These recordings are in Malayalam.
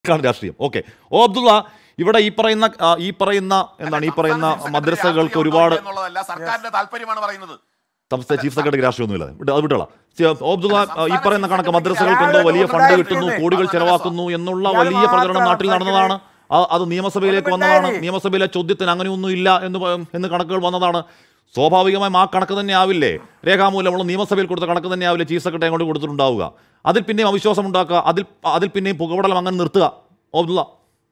ാണ് രാഷ്ട്രീയം ഓക്കെ ഓ അബ്ദുള്ള ഇവിടെ ഈ പറയുന്ന ആ, ഈ പറയുന്ന എന്താണ് ഈ പറയുന്ന മദ്രസകൾക്ക് ഒരുപാട് എന്നുള്ളതല്ല സർക്കാരിന്റെ താല്പര്യമാണ് പറയുന്നത് സംസ്ഥാന ചീഫ് സെക്രട്ടറി രാഷ്ട്രീയമൊന്നുമില്ല വിട്ട് അത് വിട്ടോളാം ചെ- ഓ അബ്ദുള്ള ആ, ഈ പറയുന്ന കണക്ക് മദ്രസകൾക്ക് എന്തോ വലിയ ഫണ്ട് കിട്ടുന്നു കോടികൾ ചെലവാക്കുന്നു എന്നുള്ള വലിയ പ്രചരണം നാട്ടിൽ നടന്നതാണ് ആ- അത് നിയമസഭയിലേക്ക് വന്നതാണ് നിയമസഭയിലെ ചോദ്യത്തിന് അങ്ങനെയൊന്നും ഇല്ല എന്ന് പ- എന്ന് കണക്കുകൾ വന്നതാണ് സ്വാഭാവികമായും ആ കണക്ക് തന്നെ ആവില്ലേ രേഖാമൂലമുള്ള നിയമസഭയിൽ കൊടുത്ത കണക്ക് തന്നെ ആവില്ലേ ചീഫ് സെക്രട്ടറി അങ്ങോട്ട് കൊടുത്തിട്ടുണ്ടാവുക അതിൽ പിന്നെയും അവിശ്വാസം ഉണ്ടാക്കുക അതിൽ അതിൽ പിന്നെയും പുകപടലം അങ്ങനെ നിർത്തുക ഓ അബ്ദുള്ള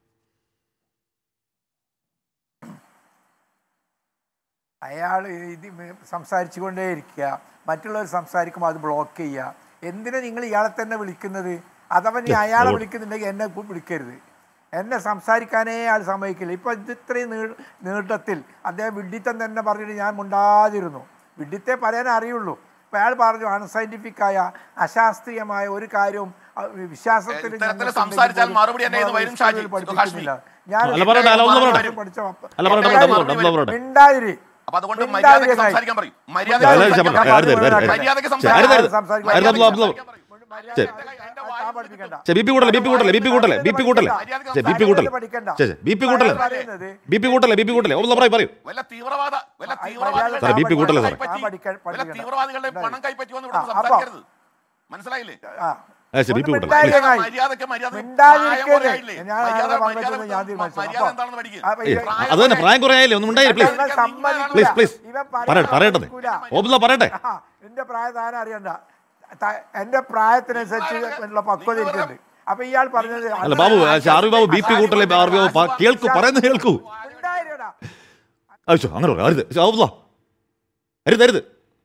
അയാൾ ഇത് സംസാരിച്ചു കൊണ്ടേയിരിക്കുക മറ്റുള്ളവർ സംസാരിക്കുമ്പോൾ അത് ബ്ലോക്ക് ചെയ്യുക എന്തിനാ നിങ്ങൾ ഇയാളെ തന്നെ വിളിക്കുന്നത് അഥവാ നീ അയാളെ വിളിക്കുന്നുണ്ടെങ്കിൽ എന്നെ കു- വിളിക്കരുത് എന്നെ സംസാരിക്കാനേ അയാൾ സമ്മതിക്കില്ല ഇപ്പൊ ഇത് ഇത്രയും നീ നീട്ടത്തിൽ അദ്ദേഹം വിഡ്ഢിത്തം തന്നെ പറഞ്ഞിട്ട് ഞാൻ മുണ്ടാതിരുന്നു വിഡ്ഢിത്തെ പറയാനേ അറിയുള്ളൂ അപ്പൊ അയാൾ പറഞ്ഞു അൺസൈന്റിഫിക് ആയ അശാസ്ത്രീയമായ ഒരു കാര്യവും അഹ് വിശ്വാസത്തിൽ ഇത്തരത്തിൽ ഞങ്ങൾക്കുണ്ടെങ്കിൽ സംസാരിച്ചാൽ പോലും മറുപടി എന്നെ ഇന്ന് വരും ഷാജി, സ്കൂളിൽ പഠിപ്പിക്കുന്നില്ല. ഹാഷ്മി. ഞാൻ അല്ല പറയട്ടെ അല്ല ഒന്ന് പറയട്ടെ പഠിച്ച അല്ല പറയട്ടെ എന്റെ അബ്ദുള്ള അബ്ദുള്ള പറയട്ടെ മിണ്ടാതിരി അപ്പൊ അതുകൊണ്ട് മിണ്ടാതിരി മര്യാദയ്ക്ക് നായി. സംസാരിക്കാൻ പറയും അല്ല, മര്യാദയ്ക്ക് അല്ല, സംസാരിക്കാൻ അരുത്, പറയും. അരുത്, അരുത്, അരുത്. മര്യാദയ്ക്ക് ശരി, അരുത്, അരുത്. സംസാരിക്കാൻ അരുത്, അബ്ദുള്ള, അബ്ദുള്ള. ശരി. ആ പഠിപ്പിക്കണ്ട. ശരി, ബി പി കൂട്ടല്ലേ ബി പി കൂട്ടല്ലേ ബി പി കൂട്ടല്ലേ ബി പി കൂട്ടല്ലേ ശരി ബി പി കൂട്ടല്ലേ പഠിക്കണ്ട. ശരി ബി പി കൂട്ടല്ലേ പറയുന്നത് ബി പി കൂട്ടല്ലേ ബി പി കൂട്ടല്ലേ ഒന്ന് പറയൂ പറയൂ വല്ല തീവ്രവാദ വല്ല ആ, തീവ്രവാദികളുടെ സാറേ, ബി പി കൂട്ടല്ലേ സാറേ? പണം ആ, പഠിക്കാൻ- കൈപ്പറ്റി, വല്ല പഠിക്കണ്ട. തീവ്രവാദികളുടെ പണം കൈപ്പറ്റുമെന്ന് ഇവിടെ ആ, അപ്പൊ- സംസാരിക്കരുത് മനസ്സിലായില്ലേ ആ. ഏ, ശരി ബി പി ഒന്ന് കൂട്ടല്ലേ മിണ്ടാതിരി please. നായി. മര്യാദയ്ക്ക് മര്യാദ മിണ്ടാതിരിക്കരുത്. പ്രായമുറയായില്ലേ? ഞാൻ മര്യാദ ആരെ മര്യാദ പറഞ്ഞതെന്ന് ഞാൻ തീരുമാനിച്ചു. മര്യാദ അപ്പൊ- എന്താണെന്ന് പഠിക്കുക അപ്പൊ ഏ, ഇവൻ- അത് തന്നെ പ്രായം കുറേ ആയില്ലേ ഒന്നും ഉണ്ടായില്ലേ പ്ലീസ് ഇവൻ സമ്മതിക്കൂല. പ്ലീസ് പ്ലീസ് ഇവൻ പറയട്ടെ പറയട്ടെ സമ്മതിക്കൂല. ഓബ്ദുള്ള പറയട്ടെ ആ, എന്റെ പ്രായം താൻ അറിയണ്ട ത- എന്റെ പ്രായത്തിനനുസരിച്ച് ഉള്ള പക്വത എനിക്കുണ്ട് അപ്പൊ ഇയാൾ പറഞ്ഞത് അല്ല Babu R V Babu P കൂട്ടല്ലേ ആർവി ബാബു പ- കേൾക്കൂ പറയുന്നത് കേൾക്കൂ മിണ്ടാതിരിയെടാ. ആവശ്യം അങ്ങനെ പറയാം അരുത് ഓബ്ദുള്ള അരുത് അരുത്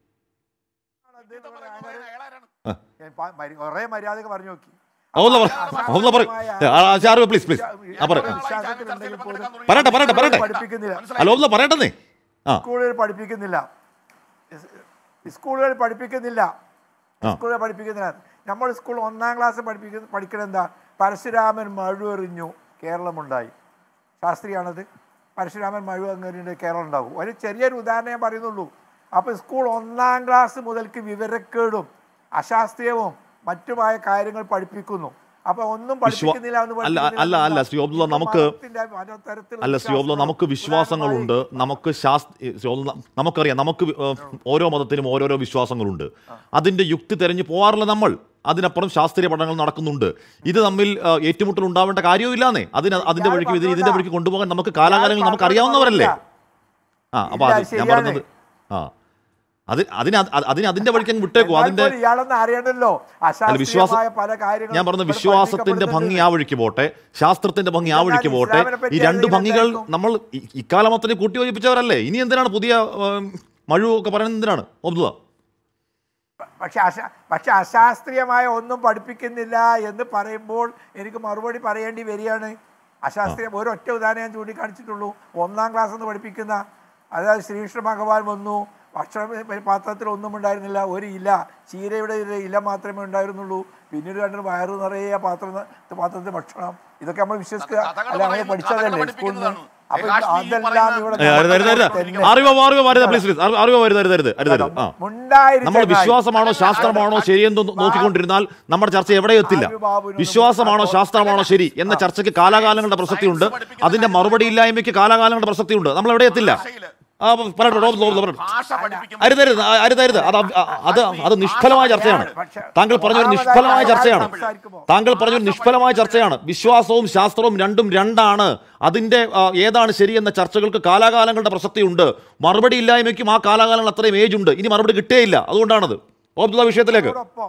ഞാൻ പ- മരി- കുറേ മര്യാദക്ക് പറഞ്ഞു നോക്കി ഓബ്ദുള്ള പറ ഓബ്ദുള്ള പറയൂ ആർവി പ്ലീസ് പ്ലീസ് ആ പറ വിശ്വാസത്തിലുണ്ടെങ്കിൽ പോലും പറയട്ടെ പറയട്ടെ പറയട്ടെ പഠിപ്പിക്കുന്നില്ല അല്ല ഓബ്ദുള്ള പറയട്ടെ ആ സ്കൂളുകൾ പഠിപ്പിക്കുന്നില്ല സ്കൂളുകൾ പഠിപ്പിക്കുന്നില്ല ആ. സ്കൂളുകൾ പഠിപ്പിക്കുന്നില്ല നമ്മൾ സ്കൂൾ ഒന്നാം ക്ലാസ് പഠിപ്പിക്കുന്ന പഠിക്കണത് എന്താ പരശുരാമൻ മഴുവെറിഞ്ഞു കേരളമുണ്ടായി ശാസ്ത്രീയാണത് പരശുരാമൻ മഴുവെറിഞ്ഞിട്ട് കേരളം ഉണ്ടാകും ഒരു ചെറിയൊരു ഉദാഹരണം ഞാൻ പറയുന്നുള്ളൂ അപ്പോൾ സ്കൂൾ ഒന്നാം ക്ലാസ് മുതൽക്ക് വിവരക്കേടും അശാസ്ത്രീയവും മറ്റുമായ കാര്യങ്ങൾ പഠിപ്പിക്കുന്നു അപ്പൊ ഒന്നും പഠിപ്പിക്കുന്നില്ല എന്ന് അല്ല, പഠിപ്പിക്കുന്നില്ല അല്ല, അല്ല, ശ്രീ അബ്ദുള്ള, നമുക്ക് മതത്തിന്റെ പലതരത്തിലുള്ള അല്ല ശ്രീ ഓബ്ദുള്ള നമുക്ക് വിശ്വാസങ്ങളുണ്ട് നമുക്ക് ശാസ്ത്ര ശ്രീ ഓബ്ദുള്ള, നമുക്കറിയാം നമുക്ക് വി- ഏഹ് ഓരോ മതത്തിനും ഓരോരോ വിശ്വാസങ്ങളുണ്ട് അതിന്റെ യുക്തി തെരഞ്ഞു പോകാറില്ല നമ്മൾ അതിനപ്പുറം ശാസ്ത്രീയ പഠനങ്ങൾ നടക്കുന്നുണ്ട് ഇത് തമ്മിൽ ഏഹ്, ഏറ്റുമുട്ടൽ ഉണ്ടാവേണ്ട കാര്യമില്ലാന്നേ അതിന് അതിന്റെ ഞാൻ വഴിക്ക് ഇത് ഇതിന്റെ പറഞ്ഞതാ. വഴിക്ക് കൊണ്ടുപോകാൻ നമുക്ക് കാലാകാലങ്ങൾ നമുക്ക് അറിയാവുന്നവരല്ലേ ആ അപ്പൊ അത് ഇല്ല, ഞാൻ ശരിയാണ്. പറഞ്ഞത് ആ അത് അതിന് അത് അതിന് അതിന്റെ വഴിക്ക് അങ്ങ് വിട്ടേക്കോ എന്നാൽ അതിന്റെ പോലും ഇയാളൊന്ന് അറിയണല്ലോ അല്ല വിശ്വാസം അശാസ്ത്രീയമായ പല കാര്യങ്ങളും ഞാൻ പറഞ്ഞ ഇവിടെ വിശ്വാസത്തിന്റെ ഭംഗി ആ വഴിക്ക് പോട്ടെ ശാസ്ത്രത്തിന്റെ ഭംഗി ആ വഴിക്ക് എന്നാൽ പോട്ടെ ഇസ്ലാമിനെ പറ്റി ഈ രണ്ട് അറിയുന്ന ഭംഗികൾ എന്തായിരിക്കും? നമ്മൾ ഇ- ഇക്കാലമത്തിന് കൂട്ടിയോജിപ്പിച്ചവരല്ലേ ഇനി എന്തിനാണ് പുതിയ ഉം, മഴുവൊക്കെ പറയുന്നത് എന്തിനാണ് ഒബ്ദുള്ള പക്ഷെ അശ പക്ഷെ അശാസ്ത്രീയമായ ഒന്നും പഠിപ്പിക്കുന്നില്ല എന്ന് പറയുമ്പോൾ എനിക്ക് മറുപടി പറയേണ്ടി വരികയാണ് അശാസ്ത്രീയ ഒരൊറ്റ ഉദാഹരണം ഞാൻ ചൂണ്ടിക്കാണിച്ചിട്ടുള്ളൂ ഒന്നാം ക്ലാസ് എന്ന് പഠിപ്പിക്കുന്ന അതായത് ശ്രീകൃഷ്ണ ഭഗവാൻ വന്നു ഭക്ഷണ പാത്രത്തിൽ ഒന്നും ഉണ്ടായിരുന്നില്ല ഒരു ഇല ചീരയുടെ ഒരു ഇല മാത്രമേ ഉണ്ടായിരുന്നുള്ളൂ പിന്നീട് കണ്ടിട്ട് വയറ് നിറയെ പാത്രം പാത്രത്തിൽ ഭക്ഷണം ഇതൊക്കെ നമ്മൾ വിശ്വസിക്കുക കഥകൾ അല്ല അങ്ങനെ പറയുന്നു, പഠിച്ചതല്ലേ കഥകൾ സ്കൂളിൽ നിന്ന് പഠിപ്പിക്കുന്നതാണ്. അപ്പൊ ഏ, കാശ്മീർ ഈ അതെല്ലാം പറയുന്ന- ഇവിടെ ഏ, അരുത് അരുത് അരുത് തന്നെ. അറിവോ അറിവോ വരുത് പ്ലീസ് പ്ലീസ് അറിവോ വരുത് അരുത് അരുത് അരുത് അരുത് ആ മുണ്ടായിരിക്കാൻ നമ്മൾ വിശ്വാസമാണോ ശാസ്ത്രമാണോ ശരിയെന്ന് നോക്കിക്കൊണ്ടിരുന്നാൽ നമ്മുടെ ചർച്ച എവിടെ എത്തില്ല വിശ്വാസമാണോ ശാസ്ത്രമാണോ ശരി എന്ന ചർച്ചയ്ക്ക് കാലാകാലങ്ങളുടെ പ്രസക്തിയുണ്ട് അതിന്റെ മറുപടി ഇല്ലായ്മയ്ക്ക് കാലാകാലങ്ങളുടെ പ്രസക്തിയുണ്ട് നമ്മൾ എവിടെ എത്തില്ല ഭാഷയില് ആ പറയട്ടെ റോബ് റോബ് പറയട്ടെ ഭാഷ പഠിപ്പിക്കുമ്പോൾ അരുതരുത് ആ, അരുതരുത് അത് അ- അത് അത് നിഷ്ഫലമായ ചർച്ചയാണ് താങ്കൾ പറഞ്ഞൊരു നിഷ്ഫലമായ ചർച്ചയാണ് താങ്കൾ പറഞ്ഞൊരു നിഷ്ഫലമായ ചർച്ചയാണ് വിശ്വാസവും ശാസ്ത്രവും രണ്ടും രണ്ടാണ് അതിന്റെ ആ, ഏതാണ് ശരിയെന്ന ചർച്ചകൾക്ക് കാലാകാലങ്ങളുടെ പ്രസക്തിയുണ്ട് മറുപടി ഇല്ലായ്മയ്ക്കും ആ കാലാകാലങ്ങൾ അത്രയും ഏജ് ഉണ്ട് ഇനി മറുപടി കിട്ടേയില്ല അതുകൊണ്ടാണത് ഓബ്ദുള്ള വിഷയത്തിലേക്ക് അതോടൊപ്പം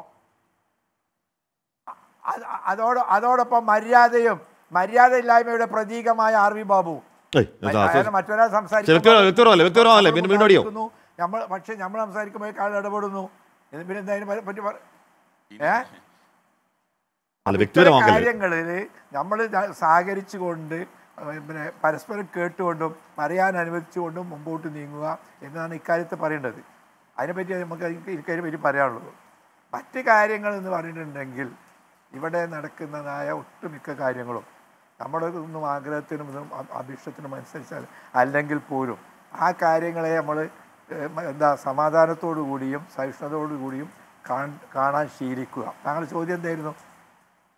അത് അതോട് അതോടൊപ്പം മര്യാദയും മര്യാദ ഇല്ലായ്മയുടെ പ്രതീകമായ ആർ വി ബാബു ഏയ്, ഇതാ, അയാൾ മറ്റൊരാൾ വ്യക്തിപരം- വ്യക്തിപരമല്ലേ? വ്യക്തിപരമല്ലേ? പിന്നെ വീണ്ടും അടിയോ? നമ്മൾ പക്ഷെ നമ്മൾ സംസാരിക്കുമ്പോൾ കാൾ ഇടപെടുന്നു ഇത് പിന്നെ എന്താ അതിനെ പറ്റി പറ- ഏ അല്ല വ്യക്തിപരമാക്കല്ലേ കാര്യങ്ങളിൽ നമ്മൾ സഹകരിച്ചുകൊണ്ട് ഏഹ് പിന്നെ പരസ്പരം കേട്ടുകൊണ്ടും പറയാൻ അനുവദിച്ചുകൊണ്ടും മുമ്പോട്ട് നീങ്ങുക എന്നതാണ് ഇക്കാര്യത്തിൽ പറയേണ്ടത് അതിനെപ്പറ്റി നമുക്ക് ഇക്കാര്യം പറ്റി പറയാനുള്ളത് മറ്റ് കാര്യങ്ങൾ എന്ന് പറഞ്ഞിട്ടുണ്ടെങ്കിൽ ഇവിടെ നടക്കുന്നതായ ഒട്ടുമിക്ക കാര്യങ്ങളും നമ്മുടെ ഒന്നും ആഗ്രഹത്തിനും ഇതും അ- അഭീഷ്ടത്തിനും അനുസരിച്ചാൽ അല്ലെങ്കിൽ പോലും ആ കാര്യങ്ങളെ നമ്മൾ എന്താ സമാധാനത്തോടു കൂടിയും സഹിഷ്ണുതയോടു കൂടിയും കാൺ- കാണാൻ ശീലിക്കുക താങ്കളുടെ ചോദ്യം എന്തായിരുന്നു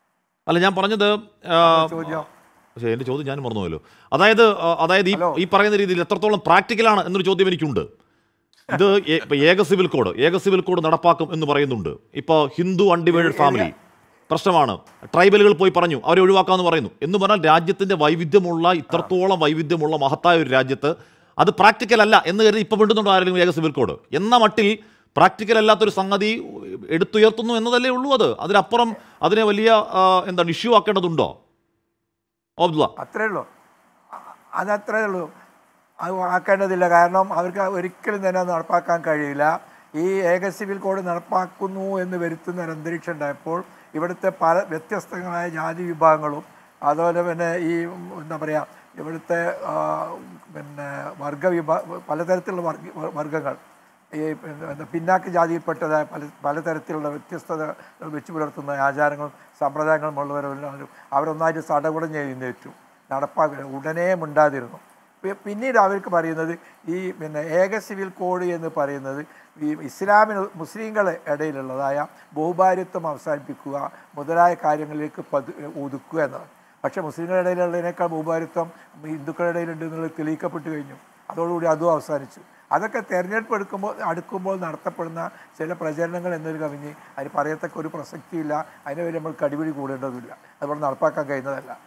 അല്ല ഞാൻ പറഞ്ഞത് ആ, ചോദ്യം പക്ഷേ എൻ്റെ ചോദ്യം ഞാൻ മറന്നുപോയല്ലോ അതായത് ആ, അതായത് ഈ ഹലോ. ഈ പറയുന്ന രീതിയിൽ എത്രത്തോളം പ്രാക്ടിക്കലാണ് എന്നൊരു ചോദ്യം എനിക്കുണ്ട് ഇത് ഏ- ഇപ്പൊ ഏക സിവിൽ കോഡ് ഏക സിവിൽ കോഡ് നടപ്പാക്കും എന്ന് പറയുന്നുണ്ട് ഇപ്പോൾ ഹിന്ദു അൺഡിവൈഡഡ് ഫാമിലി പ്രശ്നമാണ് ട്രൈബലുകൾ പോയി പറഞ്ഞു അവരെ ഒഴിവാക്കാമെന്ന് പറയുന്നു എന്ന് പറഞ്ഞാൽ രാജ്യത്തിന്റെ വൈവിധ്യമുള്ള ഇത്രത്തോളം വൈവിധ്യമുള്ള മഹത്തായ ഒരു രാജ്യത്ത് അത് പ്രാക്ടിക്കൽ അല്ല എന്ന് കരുതി ഇപ്പൊ വിടുന്നുണ്ടോ ആരെങ്കിലും ഏക സിവിൽ കോഡ് എന്ന മട്ടിൽ പ്രാക്ടിക്കൽ അല്ലാത്തൊരു സംഗതി എടുത്തുയർത്തുന്നു എന്നതല്ലേ ഉള്ളൂ അത് അതിനപ്പുറം അതിനെ വലിയ ആ, എന്താണ് ഇഷ്യൂ ആക്കേണ്ടതുണ്ടോ അബ്ദുള്ള അത്രേ ഉള്ളൂ അ- അതത്രേ ഉള്ളൂ അത് ആക്കേണ്ടതില്ല കാരണം അവർക്ക് ഒരിക്കലും തന്നെ അത് നടപ്പാക്കാൻ കഴിയില്ല ഈ ഏക സിവിൽ കോഡ് നടപ്പാക്കുന്നു എന്ന് വരുത്തുന്ന ഒരു അന്തരീക്ഷം ഉണ്ടായപ്പോൾ ഇവിടുത്തെ പല വ്യത്യസ്തങ്ങളായ ജാതി വിഭാഗങ്ങളും അതുപോലെ പിന്നെ ഈ എന്താ പറയുക ഇവിടുത്തെ ആ, പിന്നെ വർഗ വിഭാ പലതരത്തിലുള്ള വർഗ വർഗങ്ങൾ ഈ പിന്നെ എന്താ പിന്നാക്ക ജാതിയിൽപ്പെട്ടതായ പല പലതരത്തിലുള്ള വ്യത്യസ്തത വെച്ച് പുലർത്തുന്ന ആചാരങ്ങളും സമ്പ്രദായങ്ങളും ഉള്ളവരെല്ലാവരും അവരൊന്നായിട്ട് സടകുടം എഴുന്നേറ്റു നടപ്പാക്കുക ഉടനെ മിണ്ടാതിരുന്നു പി- പിന്നീട് അവർക്ക് പറയുന്നത് ഈ പിന്നെ ഏക സിവിൽ കോഡ് എന്ന് പറയുന്നത് ഈ ഇസ്ലാമിന് മുസ്ലിങ്ങളെ ഇടയിലുള്ളതായ ബഹുഭാര്യത്വം അവസാനിപ്പിക്കുക മുതലായ കാര്യങ്ങളിലേക്ക് പതു ഒതുക്കുക എന്നതാണ് പക്ഷേ മുസ്ലിങ്ങളുടെ ഇടയിലുള്ളതിനേക്കാൾ ബഹുഭാര്യത്വം ഹിന്ദുക്കളുടെ ഇടയിലുണ്ട് എന്നുള്ളത് തെളിയിക്കപ്പെട്ട് കഴിഞ്ഞു അതോടുകൂടി അതും അവസാനിച്ചു അതൊക്കെ തെരഞ്ഞെടുപ്പ് എടുക്കുമ്പോൾ അടുക്കുമ്പോൾ നടത്തപ്പെടുന്ന ചില പ്രചരണങ്ങൾ എന്നൊരു കവിഞ്ഞ് അതിന് പറയത്തക്ക ഒരു പ്രസക്തിയില്ല അതിന് വേണ്ടി നമ്മൾ കടിപിടി കൂടേണ്ടതില്ല അതുപോലെ നടപ്പാക്കാൻ കഴിയുന്നതല്ല